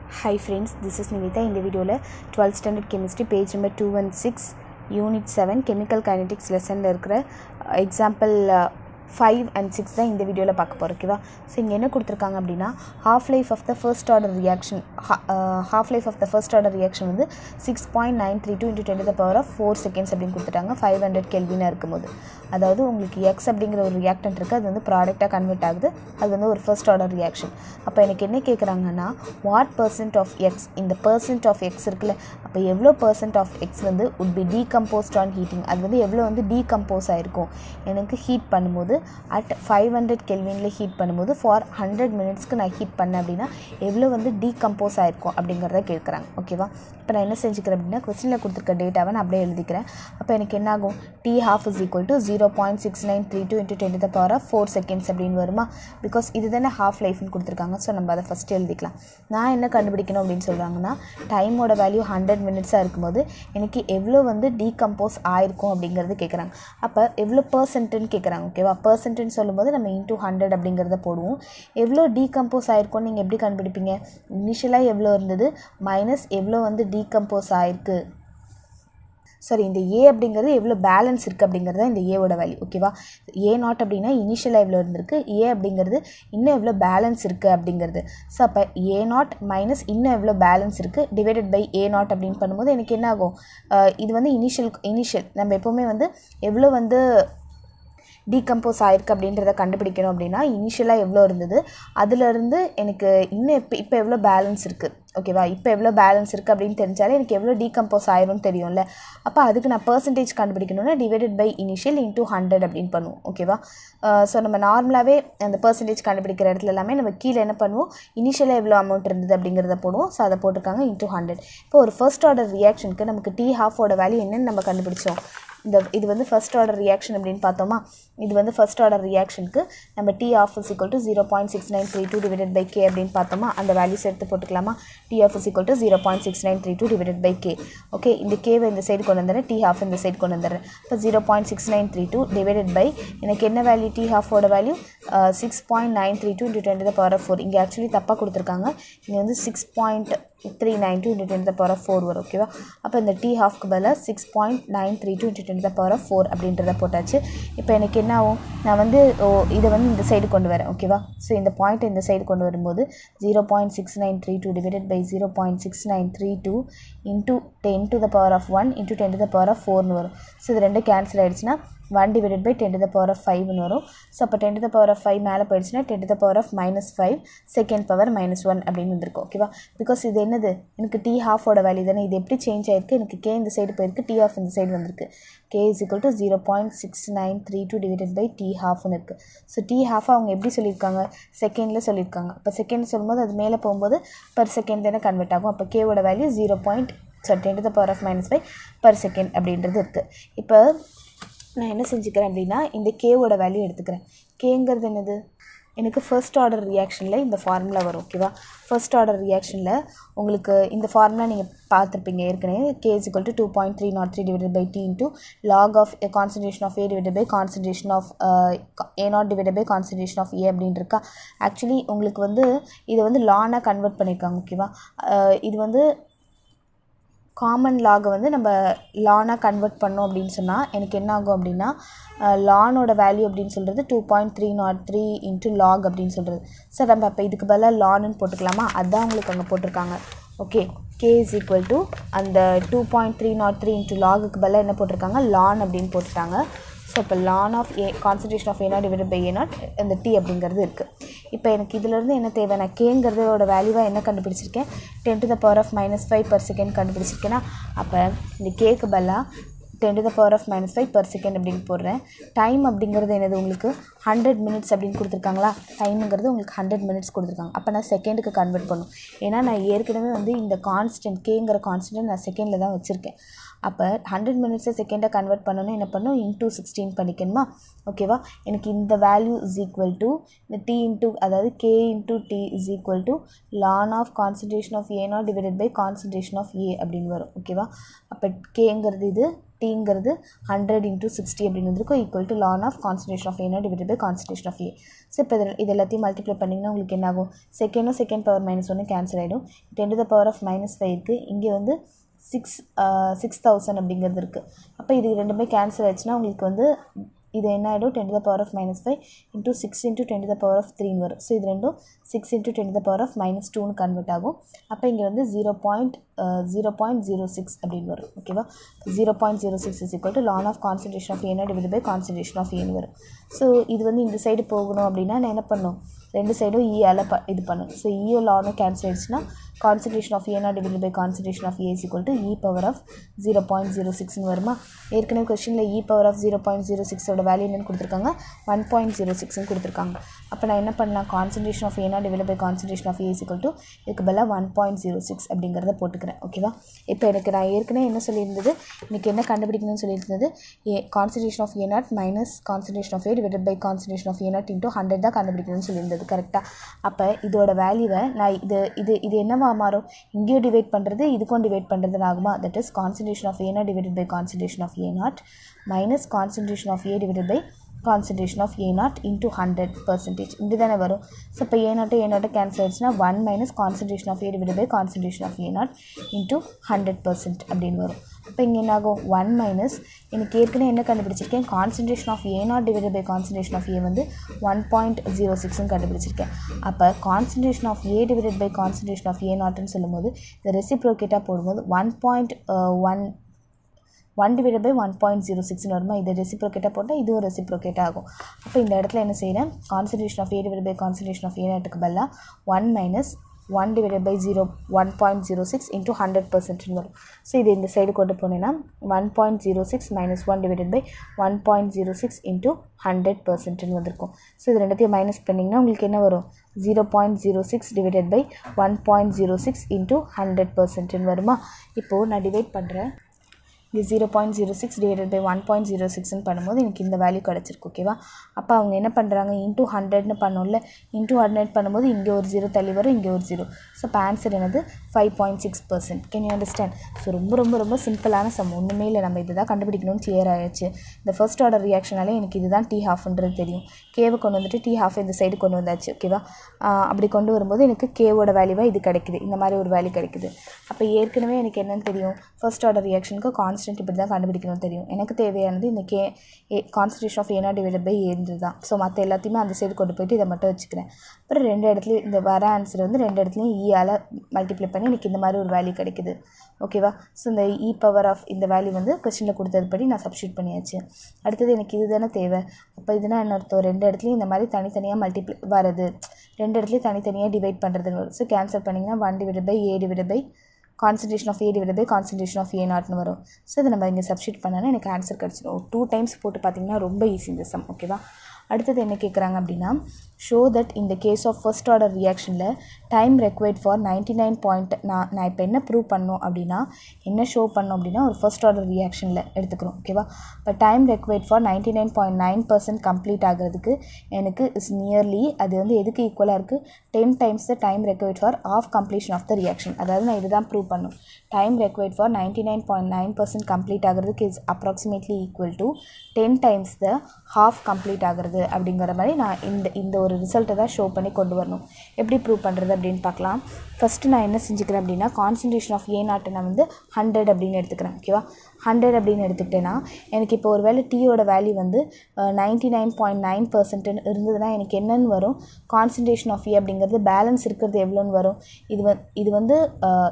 hi friends this is Nivitha இந்த வீடியோவில் twelfth standard chemistry page number two one six unit seven chemical kinetics லெசனில் இருக்கிற example five and six தான் இந்த வீடியோவில் பார்க்க போகிறோம் ஓகேவா ஸோ இங்கே என்ன கொடுத்துருக்காங்க அப்படின்னா half life of the first order reaction half life of the first order reaction வந்து six point nine three two into ten the power of four seconds அப்படின்னு கொடுத்துட்டாங்க ஃபைவ் ஹண்ட்ரட் கெல்வினாக இருக்கும்போது அதாவது உங்களுக்கு எக்ஸ் அப்படிங்கிற ஒரு ரியாக்டன்ட் இருக்குது அது வந்து ப்ராடக்டாக கன்வெர்ட் ஆகுது அது வந்து ஒரு ஃபர்ஸ்ட் ஆர்டர் ரியாக்ஷன் அப்போ எனக்கு என்ன கேட்குறாங்கன்னா வாட் பர்சன்ட் ஆஃப் எக்ஸ் இந்த பர்சன்ட் ஆஃப் எக்ஸ் இருக்குல்ல அப்போ எவ்வளோ பர்சன்ட் ஆஃப் எக்ஸ் வந்து would be decomposed on heating அது வந்து எவ்வளோ வந்து டீகம்போஸ் ஆகிருக்கும் எனக்கு ஹீட் பண்ணும்போது அட் ஃபைவ் ஹண்ட்ரட் கெல்வினில் ஹீட் பண்ணும்போது ஃபார் ஹண்ட்ரட் மினிட்ஸ்க்கு நான் ஹீட் பண்ணேன் அப்படின்னா எவ்வளோ வந்து டீகம்போஸ் ஆகிருக்கும் அப்படிங்கிறத கேட்குறாங்க ஓகேவா இப்போ நான் என்ன செஞ்சுக்கிறேன் அப்படின்னா கொஸ்டினில் கொடுத்துருக்க டேட்டாவை நான் அப்படியே எழுதிக்கிறேன் அப்போ எனக்கு என்ன ஆகும் T half is equal to zero point six nine three two into ten the power of four seconds அப்படின்னு வருமா பிகாஸ் இது தானே ஹாஃப் லைஃப்னு கொடுத்துருக்காங்க ஸோ நம்ம அதை ஃபஸ்ட்டு எழுதிக்கலாம் நான் என்ன கண்டுபிடிக்கணும் அப்படின்னு சொல்கிறாங்கன்னா டைமோட வேல்யூ ஹண்ட்ரட் மினிட்ஸாக இருக்கும்போது எனக்கு எவ்வளோ வந்து டீகம்போஸ் ஆயிருக்கும் அப்படிங்கிறது கேட்குறாங்க அப்போ எவ்வளோ பர்சன்ட்டுன்னு கேட்குறாங்க ஓகேவா பர்சன்ட்டுன்னு சொல்லும்போது நம்ம இன்டூ ஹண்ட்ரட் அப்படிங்கிறத போடுவோம் எவ்வளோ டீகம்போஸ் ஆயிருக்கும்னு நீங்கள் எப்படி கண்டுபிடிப்பீங்க இனிஷியலாக எவ்வளோ இருந்தது மைனஸ் எவ்வளோ வந்து டீகம்போஸ் ஆயிருக்கு சாரி இந்த ஏ அப்படிங்கிறது எவ்வளோ பேலன்ஸ் இருக்குது அப்படிங்கிறது தான் இந்த ஏவோட வேல்யூ ஓகேவா ஏ நாட் அப்படின்னா இனிஷியலாக எவ்வளோ இருந்திருக்கு ஏ அப்படிங்கிறது இன்னும் எவ்வளோ பேலன்ஸ் இருக்குது அப்படிங்கிறது ஸோ அப்போ ஏ நாட் மைனஸ் இன்னும் எவ்வளோ பேலன்ஸ் இருக்குது டிவைடட் பை ஏ நாட் அப்படின்னு பண்ணும்போது எனக்கு என்ன ஆகும் இது வந்து இனிஷியல் இனிஷியல் நம்ம எப்போவுமே வந்து எவ்வளோ வந்து டீகம்போஸ் ஆயிருக்கு அப்படின்றத கண்டுபிடிக்கணும் அப்படின்னா இனிஷியலாக எவ்வளோ இருந்தது அதுலேருந்து எனக்கு இன்னும் இப்போ இப்போ எவ்வளோ பேலன்ஸ் இருக்குது ஓகேவா இப்போ எவ்வளோ பேலன்ஸ் இருக்குது அப்படின்னு தெரிஞ்சாலே எனக்கு எவ்வளோ டீகம்போஸ் ஆயிரும்னு தெரியும்ல அப்போ அதுக்கு நான் பர்சன்டேஜ் கண்டுபிடிக்கணும்னா divided by initial into hundred அப்படின்னு பண்ணுவோம் ஓகேவா ஸோ நம்ம நார்மலாகவே அந்த பர்சன்டேஜ் கண்டுபிடிக்கிற இடத்துல எல்லாமே நம்ம கீழே என்ன பண்ணுவோம் இனிஷியலாக எவ்வளோ அமௌண்ட் இருந்தது அப்படிங்கிறத போடுவோம் ஸோ அதை போட்டிருக்காங்க இன்டூ ஹண்ட்ரட் இப்போ ஒரு ஃபர்ஸ்ட் ஆர்டர் ரியாக்ஷனுக்கு நமக்கு டி ஹாஃபோட வேல்யூ என்னென்னு நம்ம கண்டுபிடிச்சோம் இந்த இது வந்து ஃபஸ்ட் ஆர்டர் ரியாக்ஷன் அப்படின்னு பார்த்தோமா இது வந்து ஃபஸ்ட் ஆர்டர் ரியாக்ஷனுக்கு நம்ம T of is equal to zero point six nine three two divided by K அப்படின்னு பார்த்தோமா அந்த வேல்யூஸ் எடுத்து போட்டுக்கலாமா T of is equal to zero point six nine three two divided by K okay இந்த கேவை இந்த சைடு கொண்டு வந்துடுறேன் டி ஹாஃப் இந்த சைடு கொண்டு வந்துடுறேன் இப்போ zero point six nine three two divided by எனக்கு என்ன வேல்யூ டி ஹாஃபோட value six point nine three two into ten the power four இங்கே ஆக்சுவலி தப்பாக கொடுத்துருக்காங்க இங்கே வந்து six point three nine two into ten the power of four வரும் ஓகேவா அப்போ இந்த டி ஹாஃப்க்கு பதிலாக six point nine three two into ten the power of four அப்படின்றத போட்டாச்சு இப்போ எனக்கு என்ன ஆகும் நான் வந்து ஓ இதை வந்து இந்த சைடு கொண்டு வரேன் ஓகேவா ஸோ இந்த பாயிண்ட் இந்த சைடு கொண்டு வரும்போது zero point six nine three two divided by zero point six nine three two into ten to the power of one into ten to the power of ஃபோர்னு வரும் so இது ரெண்டு cancel ஆகிடுச்சுன்னா one divided by ten to the power of ஃபைவ்னு வரும் so அப்போ ten to the power of five மேலே போயிடுச்சுன்னா ten to the power of minus five second power minus one அப்படின்னு வந்திருக்கும் ஓகேவா பிகாஸ் இது என்னது எனக்கு டி ஹாஃபோட வேல்யூ தானே இது எப்படி சேஞ்ச் ஆயிருக்கு எனக்கு கே இந்த சைடு போயிருக்கு டி ஆஃப் இந்த சைடு வந்திருக்கு K is equal to zero point six nine three two divided by T ஹாஃப்னு இருக்குது ஸோ டி ஹாஃப் அவங்க எப்படி சொல்லியிருக்காங்க செகண்டில் சொல்லியிருக்காங்க இப்போ செகண்ட் சொல்லும்போது அது மேலே போகும்போது பர் செகண்ட் தானே கன்வெர்ட் ஆகும் அப்போ கேவோட value zero point so ten to the power of minus five per second அப்படின்றது இருக்குது இப்போ நான் என்ன செஞ்சுக்கிறேன் அப்படின்னா இந்த கேவோட வேல்யூ எடுத்துக்கிறேன் கேங்கிறது என்னது எனக்கு ஃபர்ஸ்ட் ஆர்டர் ரியாக்ஷனில் இந்த ஃபார்முலா வரும் ஓகேவா ஃபர்ஸ்ட் ஆர்டர் ரியாக்ஷனில் உங்களுக்கு இந்த ஃபார்முலா நீங்கள் பார்த்துருப்பீங்க ஏற்கனவே K is equal to two point three not three divided by D into log of concentration of A divided by concentration of A not divided by concentration of ஏ அப்படின்னு இருக்கா actually உங்களுக்கு வந்து இதை வந்து லானாக கன்வெர்ட் பண்ணியிருக்காங்க ஓகேவா இது வந்து காமன் லாகை வந்து நம்ம லானாக கன்வெர்ட் பண்ணோம் அப்படின்னு சொன்னால் எனக்கு என்ன ஆகும் அப்படின்னா லானோட வேல்யூ அப்படின்னு சொல்கிறது two point three not three into log அப்படின்னு சொல்கிறது சார் நம்ம அப்போ இதுக்கு பதிலாக லான்னு போட்டுக்கலாமா அதுதான் உங்களுக்கு அங்கே போட்டிருக்காங்க okay K is equal to அந்த two point three not three into லாகுக்கு பதிலாக என்ன போட்டிருக்காங்க லான் அப்படின்னு போட்டுட்டாங்க ஸோ இப்போ ln of A concentration of A not divide by A nought இந்த டி அப்படிங்கிறது இருக்குது இப்போ எனக்கு இதிலேருந்து என்ன தேவை நான் கேங்கிறதோட வேல்யூவாக என்ன கண்டுபிடிச்சிருக்கேன் ten to the power of minus five per second கண்டுபிடிச்சிருக்கேன்னா அப்போ இந்த கேக்கு பதிலாக ten to the power of minus five per second அப்படின்னு போடுறேன் டைம் அப்படிங்கிறது என்னது உங்களுக்கு ஹண்ட்ரட் மினிட்ஸ் அப்படின்னு கொடுத்துருக்காங்களா டைமுங்கிறது உங்களுக்கு ஹண்ட்ரட் மினிட்ஸ் கொடுத்துருக்காங்க அப்போ நான் செகண்டுக்கு கன்வெர்ட் பண்ணும் ஏன்னா நான் ஏற்கனவே வந்து இந்த கான்ஸ்டன்ட் கேங்கிற கான்ஸ்டன்ட் நான் செகண்டில் தான் வச்சுருக்கேன் அப்போ ஹண்ட்ரட் மினிட்ஸை செகண்டாக கன்வெர்ட் பண்ணணும் என்ன பண்ணும் இன்டூ சிக்ஸ்டீன் பண்ணிக்கணுமா ஓகேவா எனக்கு இந்த வேல்யூ இஸ் ஈக்குவல் டு இந்த டி இன்டூ அதாவது k into t is equal to ln of concentration of A not divided by concentration of ஏ அப்படின்னு வரும் ஓகேவா அப்போ கேங்கிறது இது டீங்கிறது ஹண்ட்ரட் இன்ட்டு சிக்ஸ்டி அப்படின்னு வந்திருக்கும் equal to ln of concentration of ஏனா divide by concentration of a so இப்போ இதில் இது எல்லாத்தையும் மல்டிப்ளை பண்ணிங்கன்னா உங்களுக்கு என்ன ஆகும் செகண்டும் செகண்ட் பவர் மைனஸ் ஒன்று கேன்சல் ஆகிடும் ten to the power of minus five இருக்குது இங்கே வந்து சிக்ஸ் சிக்ஸ் தௌசண்ட் அப்படிங்கிறது இருக்குது அப்போ இது ரெண்டுமே கேன்சல் ஆயிடுச்சுன்னா உங்களுக்கு வந்து இது என்ன ஆகிடும் ten to the power of minus five into six into ten to the power of த்ரீன்னு வரும் ஸோ இது ரெண்டும் six into ten to the power of minus டூன்னு கன்வெர்ட் ஆகும் அப்போ இங்கே வந்து zero point zero point zero six அப்படின்னு வரும் ஓகேவா zero point zero six is equal to ln of concentration of ஏனா டிவைட் பை கான்சன்ட்ரேஷன் ஆஃப் ஏன்னு வரும் ஸோ இது வந்து இந்த சைடு போகணும் அப்படின்னா நான் என்ன பண்ணணும் ரெண்டு சைடும் ஈயால் ப இது பண்ணும் ஸோ ஈயோ லானும் கேன்சல் ஆயிடுச்சுன்னா கான்சன்ட்ரேஷன் ஆஃப் ஏனா divide by concentration of a equal to e power of zero point zero சிக்ஸ்னு வருமா ஏற்கனவே கொஸ்டினில் e power of zero point zero சிக்ஸோட வேல்யூ என்னன்னு கொடுத்துருக்காங்க ஒன் பாயிண்ட் ஜீரோ சிக்ஸ்னு கொடுத்துருக்காங்க அப்போ நான் என்ன பண்ணலாம் கான்சன்ட்ரேஷன் ஆஃப் ஏனா divide by concentration of a equal to இதுக்கு பதிலாக ஒன் பாயிண்ட் ஜீரோ சிக்ஸ் அப்படிங்கிறத போட்டுக்கிறேன் ஓகேவா இப்போ எனக்கு நான் ஏற்கனவே என்ன சொல்லியிருந்தது இன்றைக்கி என்ன கண்டுபிடிக்கணும்னு சொல்லியிருந்தது a concentration of A naught minus concentration of a divide by concentration of A naught into hundred தான் கண்டுபிடிக்கணும்னு சொல்லியிருந்தது கரெக்டாக அப்போ இதோட வேல்யூவை நான் இது இது இது என்னவா மாறும் இங்கேயும் டிவைட் பண்ணுறது இதுக்கும் டிவைட் பண்ணுறது ஆகுமா that is concentration of A not divide by concentration of A naught minus concentration of a divide by concentration of A naught into hundred percentage இப்படி தானே வரும் ஸோ இப்போ ஏ நாட்டு ஏ நாட்டு கேன்சல் ஆயிடுச்சுன்னா one minus concentration of a divide by concentration of A naught into hundred percent அப்படின்னு வரும் இப்போ இங்கே என்ன ஆகும் ஒன் மைனஸ் எனக்கு ஏற்கனவே என்ன கண்டுபிடிச்சிருக்கேன் concentration of A not divide by concentration of a வந்து ஒன் பாயிண்ட் ஜீரோ சிக்ஸ்னு கண்டுபிடிச்சிருக்கேன் அப்போ concentration of a divide by concentration of a நாட்னு சொல்லும்போது இந்த ரெசிப்ரோகேட்டாக போடும்போது one point one one divide by one point zero சிக்ஸ்னு வருமா இதை ரெசிப்ரோகேட்டாக போட்டால் இதுவும் ரெசிப்ரோகேட் ஆகும் அப்போ இந்த இடத்துல என்ன செய்கிறேன் concentration of a divide by concentration of a நாட்டுக்கு பதிலாக one minus one divided by zero one point zero six into hundred பர்சன்ட்னு வரும் ஸோ இது இந்த சைடு கொண்டு போனேன்னா one point zero six minus one divided by one point zero six into hundred பர்சன்ட்னு வந்திருக்கும் ஸோ இது ரெண்டுத்தையும் மைனஸ் பண்ணிங்கன்னா உங்களுக்கு என்ன வரும் zero point zero six divided by one point zero six into hundred பர்சன்ட்னு வருமா இப்போது நான் டிவைட் பண்ணுறேன் இது zero point zero six divided by one point zero சிக்ஸ்னு பண்ணும்போது எனக்கு இந்த வேல்யூ கிடச்சிருக்கு ஓகேவா அப்போ அவங்க என்ன பண்ணுறாங்க இன்டூ ஹண்ட்ரட்னு பண்ணோம்ல இன்டூ ஹண்ட்ரட் பண்ணும்போது இங்கே ஒரு ஜீரோ தள்ளி வரும் இங்கே ஒரு ஜீரோ ஸோ இப்போ ஆன்சர் என்னது five point six percent can you understand so ரொம்ப ரொம்ப ரொம்ப சிம்பிளான சம் ஒன்றுமே இல்லை நம்ம இதை தான் கண்டுபிடிக்கணும்னு கிளியர் ஆயிடுச்சு இந்த ஃபர்ஸ்ட் ஆர்டர் ரியாக்ஷனாலே எனக்கு இதுதான் டீ ஹாஃப்ன்றது தெரியும் கேவை கொண்டு வந்துட்டு டீ ஹாஃப் இந்த சைடு கொண்டு வந்தாச்சு ஓகேவா அப்படி கொண்டு வரும்போது எனக்கு கேவோட வேல்யூவாக இது கிடைக்குது இந்த மாதிரி ஒரு வேல்யூ கிடைக்குது அப்போ ஏற்கனவே எனக்கு என்னன்னு தெரியும் ஃபர்ஸ்ட் ஆர்டர் ரியாக்ஷனுக்கு கான்ஸ்டன்ட் இப்படி தான் கண்டுபிடிக்கணும்னு தெரியும் எனக்கு தேவையானது இந்த கே ஏ கான்சன்ட்ரேஷன் ஆஃப் ஏனா டிவைட் பை ஏந்து தான் ஸோ மற்ற எல்லாத்தையுமே அந்த சைடு கொண்டு போயிட்டு இதை மட்டும் வச்சுக்கிறேன் அப்புறம் ரெண்டு இடத்துலையும் இந்த வர ஆன்சர் வந்து ரெண்டு இடத்துலையும் ஈயால் மல்டிப்ளை பண்ணி எனக்கு இந்த மாதிரி ஒரு வேல்யூ கிடைக்குது ஓகேவா ஸோ இந்த இ பவர் ஆஃப் இந்த வேல்யூ வந்து கொஸ்டினில் கொடுத்ததுபடி நான் சப்ஸ்டியூட் பண்ணியாச்சு அடுத்தது எனக்கு இது தானே தேவை அப்போ இதுனா என்ன அர்த்தம் ரெண்டு இடத்துலையும் இந்த மாதிரி தனித்தனியாக மல்டிப்ளை வரது ரெண்டு இடத்துலையும் தனித்தனியாக டிவைட் பண்ணுறதுன்னு வரும் ஸோ கேன்சல் பண்ணிங்கன்னா one divide by a divide by concentration of a divide by concentration of a நாட்னு வரும் ஸோ இதை நம்ம இங்கே சப்ஸ்டியூட் பண்ணோன்னா எனக்கு ஆன்சர் கிடச்சிடும் டூ டைம்ஸ் போட்டு பார்த்தீங்கன்னா ரொம்ப ஈஸி இந்த சம் ஓகேவா அடுத்தது என்ன கேட்குறாங்க அப்படின்னா ஷோ தட் இந்த கேஸ் ஆஃப் ஃபர்ஸ்ட் ஆர்டர் ரியாக்ஷனில் time required for ninety nine point நான் நான் இப்போ என்ன ப்ரூவ் பண்ணணும் அப்படின்னா என்ன ஷோ பண்ணோம் அப்படின்னா ஒரு ஃபர்ஸ்ட் ஆர்டர் ரியாக்ஷனில் எடுத்துக்கிறோம் ஓகேவா இப்போ time required for ninety nine point nine percent complete ஆகிறதுக்கு எனக்கு இஸ் நியர்லி அது வந்து எதுக்கு ஈக்குவலாக இருக்குது ten times the time required for half completion of the reaction அதாவது நான் இதுதான் ப்ரூவ் பண்ணும் time required for ninety nine point nine percent complete ஆகிறதுக்கு is approximately equal to ten times the half complete ஆகிறது அப்படிங்கிற மாதிரி நான் இந்த இந்த ஒரு ரிசல்ட்டை தான் ஷோ பண்ணி கொண்டு வரணும் எப்படி ப்ரூவ் பண்ணுறது அப்படின்னு பார்க்கலாம் ஃபஸ்ட்டு நான் என்ன செஞ்சுக்கிறேன் அப்படின்னா கான்சன்ட்ரேஷன் ஆஃப் ஏ நாட்டை நான் வந்து ஹண்ட்ரட் அப்படின்னு எடுத்துக்கிறேன் ஓகேவா ஹண்ட்ரட் அப்படின்னு எடுத்துக்கிட்டேன்னா எனக்கு இப்போ ஒரு வேளை டீயோட வேல்யூ வந்து நைன்ட்டி நைன் பாயிண்ட் நைன் பர்சன்ட்னு இருந்ததுன்னா எனக்கு என்னென்னு வரும் கான்சன்ட்ரேஷன் ஆஃப் ஏ அப்படிங்கிறது பேலன்ஸ் இருக்கிறது எவ்வளோன்னு வரும் இது வ இது வந்து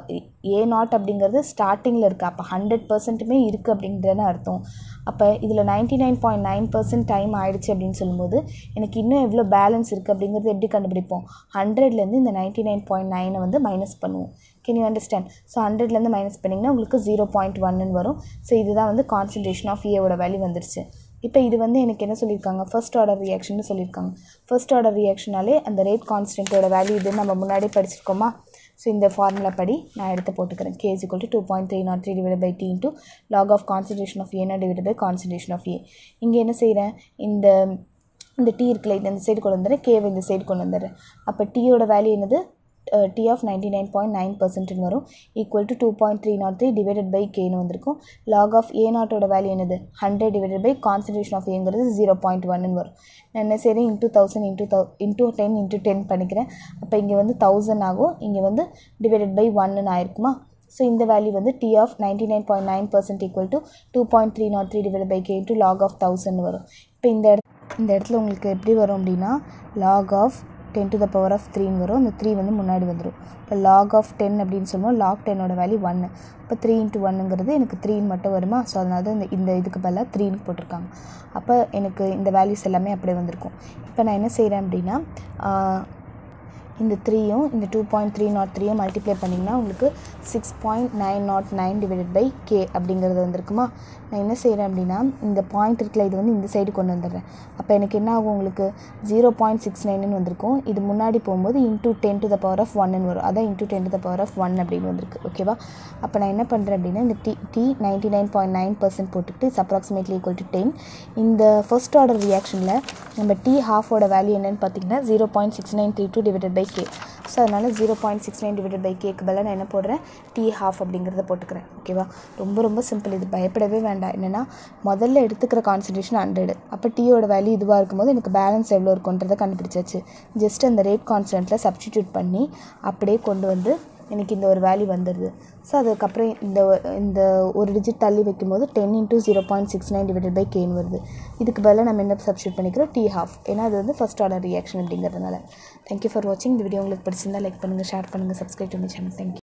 ஏ நாட் அப்படிங்கிறது ஸ்டார்டிங்கில் இருக்குது அப்போ ஹண்ட்ரட் பர்சன்ட்டுமே இருக்குது அப்படின்றதுன்னு அர்த்தம் அப்போ இதில் ninety nine point nine percent time ஆயிடுச்சு அப்படின்னு சொல்லும்போது எனக்கு இன்னும் எவ்வளோ பேலன்ஸ் இருக்குது அப்படிங்கிறது எப்படி கண்டுபிடிப்போம் ஹண்ட்ரட்லேருந்து இந்த நைன்ட்டி நைன் பாயிண்ட் நைனை வந்து மைனஸ் பண்ணுவோம் கேன் யூ அண்டர்ஸ்டாண்ட் ஸோ ஹண்ட்ரட்லேருந்து மைனஸ் பண்ணிங்கன்னா உங்களுக்கு ஜீரோ பாயிண்ட் ஒன்னு வரும் ஸோ இதுதான் வந்து கான்சன்ட்ரேஷன் ஆஃப் ஏவோட வேல்யூ வந்துருச்சு இப்போ இது வந்து எனக்கு என்ன சொல்லியிருக்காங்க ஃபர்ஸ்ட் ஆர்டர் ரியாக்ஷன் சொல்லியிருக்காங்க ஃபர்ஸ்ட் ஆர்டர் ரியாக்ஷனாலே அந்த ரேட் கான்ஸ்டன்ட்டோட வேல்யூ இதுன்னு நம்ம முன்னாடி படிச்சிருக்கோமா ஸோ இந்த ஃபார்முலா படி நான் எடுத்து போட்டுக்கிறேன் k is equal to two point three not three divide by D into log of concentration of ஏனா divide by concentration of a இங்கே என்ன செய்கிறேன் இந்த இந்த டீ இருக்குல்ல இந்த சைடு கொண்டு வந்துடுறேன் கேவை இந்த சைடு கொண்டு வந்துடுறேன் அப்போ டீயோட வேல்யூ என்னது t of ninety nine point nine பர்சன்ட்னு வரும் equal to two point three not three divided by கேன்னு வந்திருக்கும் லாக் ஆஃப் ஏ நாட்டோட வேல்யூ என்னது hundred divided by concentration of ஏங்கிறது ஜீரோ பாயிண்ட் ஒன்னு வரும் நான் என்ன செய்கிறேன் இன்டூ தௌசண்ட் இன்டூ தௌ இன்டூ டென் இன்டூ டென் பண்ணிக்கிறேன் அப்போ இங்கே வந்து தௌசண்ட் ஆகும் இங்கே வந்து டிவைடட் பை ஒன்னு ஆயிருக்குமா ஸோ இந்த வேல்யூ வந்து t of ninety nine point nine percent equal to two point three not three divide by k into log of thousand வரும் இப்போ இந்த இடத்துல இந்த இடத்துல உங்களுக்கு எப்படி வரும் அப்படின்னா log of ten to the power of த்ரீன்னு வரும் அந்த த்ரீ வந்து முன்னாடி வந்துடும் இப்போ லாக் ஆஃப் டென் அப்படின்னு சொல்லுவோம் லாக் டென்னோட வேல்யூ ஒன்று இப்போ த்ரீ இன்ட்டு ஒன்னுங்கிறது எனக்கு த்ரீன்னு மட்டும் வருமா ஸோ அதனால தான் இந்த இந்த இதுக்கு பதிலாக த்ரீன்னு போட்டிருக்காங்க அப்போ எனக்கு இந்த வேல்யூஸ் எல்லாமே அப்படியே வந்திருக்கும் இப்போ நான் என்ன செய்கிறேன் அப்படின்னா இந்த த்ரீயும் இந்த டூ பாயிண்ட் த்ரீ நாட் த்ரீயும் மல்டிப்ளை பண்ணிங்கன்னா உங்களுக்கு six point nine naught nine divided by k அப்படிங்கிறது வந்திருக்குமா நான் என்ன செய்கிறேன் அப்படின்னா இந்த பாயிண்ட் இருக்குல்ல இது வந்து இந்த சைடு கொண்டு வந்துடுறேன் அப்போ எனக்கு என்ன ஆகும் உங்களுக்கு ஜீரோ பாயிண்ட் சிக்ஸ் நைன்னு வந்திருக்கும் இது முன்னாடி போகும்போது into ten to the power of ஒன்னு வரும் அதான் into ten to the power of one அப்படின்னு வந்திருக்கு ஓகேவா அப்போ நான் என்ன பண்ணுறேன் அப்படின்னா இந்த t t ninety nine point nine percent போட்டுட்டு it's approximately equal to ten இந்த ஃபர்ஸ்ட் ஆர்டர் ரியாக்ஷனில் நம்ம டி ஹாஃபோட வேல்யூ என்னென்னு பார்த்தீங்கன்னா zero point six nine three two divided by k so அதனால் zero point six nine divided by கேக்கு பதிலாக நான் என்ன போடுறேன் டி ஹாஃப் அப்படிங்கிறத போட்டுக்கிறேன் ஓகேவா ரொம்ப ரொம்ப சிம்பிள் இது பயப்படவே வேண்டாம் என்னென்னா முதல்ல எடுத்துக்கிற கான்சன்ட்ரேஷன் ஹண்ட்ரட் அப்போ டீயோட வேல்யூ இதுவாக இருக்கும்போது எனக்கு பேலன்ஸ் எவ்வளோ இருக்குன்றதை கண்டுபிடிச்சாச்சு ஜஸ்ட் அந்த ரேட் கான்ஸ்டன்ட்டில் சப்ஸ்டிடியூட் பண்ணி அப்படியே கொண்டு வந்து எனக்கு இந்த ஒரு வேல்யூ வந்துடுது ஸோ அதுக்கப்புறம் இந்த இந்த ஒரு டிஜிட் தள்ளி வைக்கும்போது ten into zero point six nine divided by கேன்னு வருது இதுக்கு பதிலாக நம்ம என்ன சப்ஸ்டியூட் பண்ணிக்கிறோம் டி ஹாஃப் ஏன்னா அது வந்து ஃபஸ்ட் ஆர்டர் ரியாக்ஷன் அப்படிங்கிறதுனால தேங்க்யூ ஃபார் வாட்சிங் இந்த வீடியோ உங்களுக்கு பிடிச்சிருந்தா லைக் பண்ணுங்கள் ஷேர் பண்ணுங்கள் சப்ஸ்கிரைப் பண்ணி சேனல் தேங்க்யூ